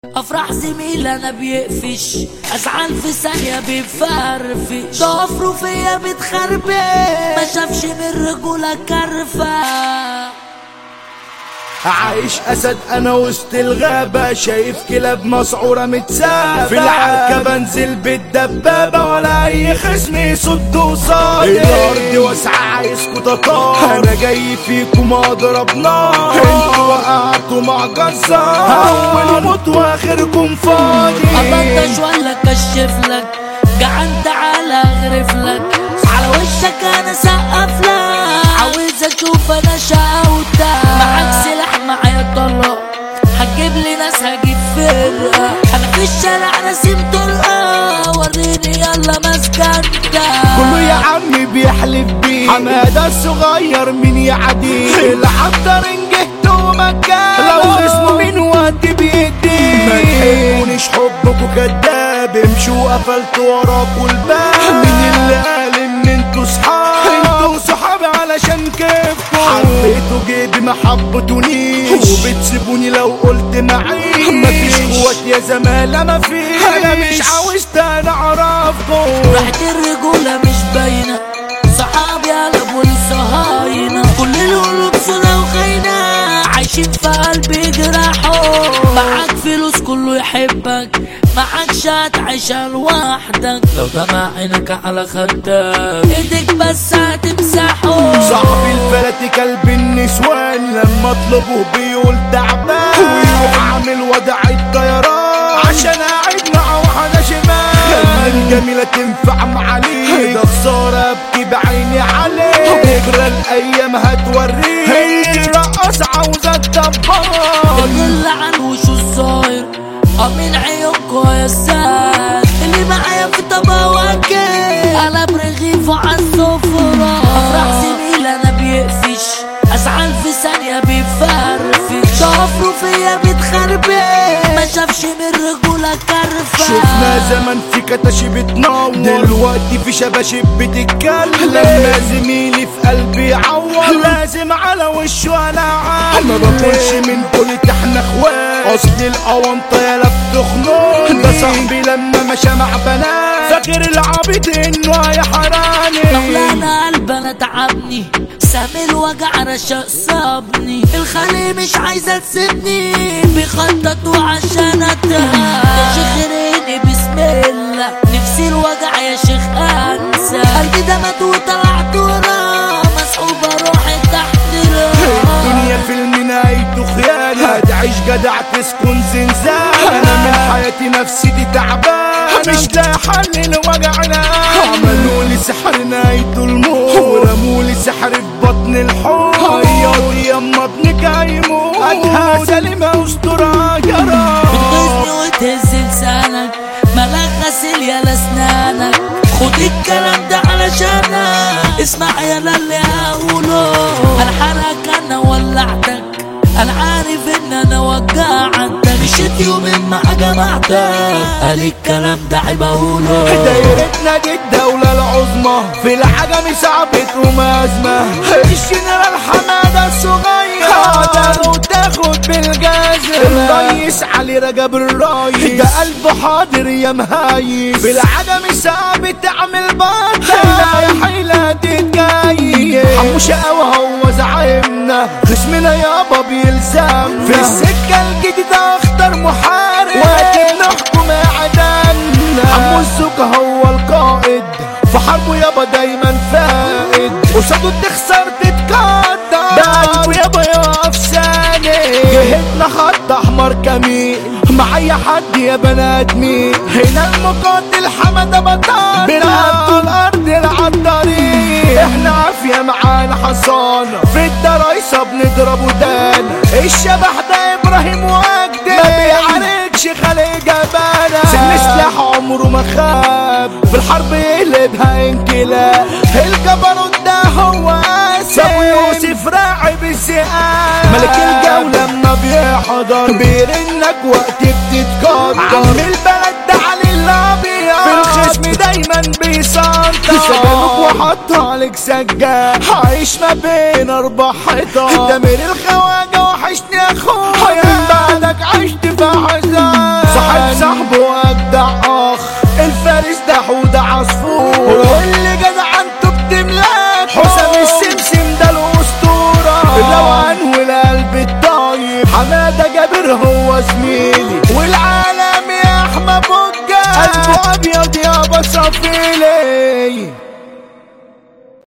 افراح زميل انا بيقفش ازعل في ثانيه بيفرفش ضفره فيا بتخربش ما شافش من رجوله كرفه عايش اسد انا وسط الغابة شايف كلاب مسعورة متسابة في العركة بنزل بالدبابة ولا اي خصم يصد قصادي الارض واسعة عايزكوا تطار انا جاي فيكم اضرب نار انتوا وقعتوا مع جزار اول موت واخركم فاضي ابطش ولا كشف لك جعان تعالى اغرف لك على وشك انا سقف لك عاوز اشوف انا شقاوتك معاك سلاح معايا طلق هتجيب لي ناس هجيب فرقة انا في الشارع راسم طلقة وريني يلا مسكنتك كله يا عمي بيحلف بيه حمادة الصغير من يعدي العنتر نجحت ومكان لو اسمه من وقت بيدي ما تحبونيش حبكوا كداب امشوا قفلتوا وراكوا الباب مين اللي قال ان انتوا صحاب انتوا صحابي علشان كيفكم حبيتوا جيبي ما حبتونيش وبتسيبوني لو قلت معيش مفيش قوات يا زمالة مفيش انا مش عاوز تاني اعرفكم راحت الرجولة مش باينة صحابي قلبوا الصهاينة كل القلوب صورة وخاينة عايشين في قلبي جراحه معاك فلوس كله يحبك معاكش هتعيشها لوحدك لو دمع عينك على خدك ايدك بس هتمسحه صاحبي الفلاتي كلب النسوان لما اطلبه بيقول تعبان ويروح عامل وضع الطيران عشان قاعد مع واحدة شمال الجميلة تنفع معاليه ده خسارة ابكي بعيني عليه تجرى الايام هتوريه هي رقص عاوزة تدبر اللي عن وشه الظاهر اه من عيونكوا يا ساد اللي معايا في طبق واكل قلب رغيفه عالسفرة افرح زميل انا بيقفش ازعل في ثانية بيفرفش ضفره فيا بيتخربش ما شافش من رجولة كرفة شفنا زمان في كتاشي بتنور دلوقتي في شباشب بتتكلم لما زميلي في قلبي يعور لازم على وشه انا عالم ما باكلش من دول احنا اخوات اصل الاونطه يا لا بتخنق ده صاحبي لما مشى مع بنات فاكر العبيط انه يا حراني مولانا قلب انا تعبني سامي الوجع رشا صابني الخلي مش عايزة تسيبني بيخططوا عشان اتهاب يا شيخ ريني بسم الله نفسي الوجع يا شيخ انسى قلبي ده مات وطلعت وراه مسحوبة روحي تحت راه الدنيا فيلم نهايته خيانة هتعيش جدع تسكن زنزانة أنا من حياتي نفسيتي تعبان مش لاقي حل لوجعنا عملوا لي سحر نهايته الموت ورموا لي سحر في بطن الحوت عياط يما ابنك هيموت أدها سليمة أسطورة يا بتغيظني رب وتهز لسانك ملاك غسيل يا لسنانك خد الكلام ده علشانك اسمع يا اللي هقوله انا حرك انا ولعتك انا عارف ان انا وجعتك مشيت يومين مع جماعتك قال الكلام ده عيب اقوله دايرتنا دي الدولة العظمى في العجم صعبت ومازمة الجنرال حمادة الصغير قدر وتاخد بالجزمة الرئيس علي رجب الرايس ده قلبه حاضر يا مهايس في العجم صعب تعمل بطل لا يا حيلة تتجايز حمو شقاوة هو زعيمنا خصمنا يابا بيلزم في السكة الجديدة اختار محارب وقت نحكم اعدامنا حمو الزوكة هو القائد في حربه يابا دايما فائد قصاده تخسر تتقدر ده قلبه يابا يقف ساند جهتنا خط احمر كمين مع اي حد يا بنات مين هنا المقاتل حمد بطال برقبته الارض العطارين احنا عافية معانا حصان في الدرايسة بنضرب ودان الشبح ده ابراهيم وجدي ما بيعاركش خلق جبانة سن سلاح عمره ما خاب في الحرب يقلبها انكلاب الجبروت ده هو اسد ابو يوسف راعي بالسقام ملك الجولة لما بيحضر بيرنك وقت بتتقدر عم البلد ده علي الابيض في الخصم دايما بيسنطر سجنك وحط عليك سجاد عايش ما بين اربع حيطان دمير الخواجه وحشني اخويا من بعدك عشت في حزان عصفور واللي جدع انتو بتملاك حسام السمسم ده الاسطورة الروقان والقلب الطيب حمادة جابر هو زميلي والعالم يا احمد بوجة قلبه ابيض يا بصفيلي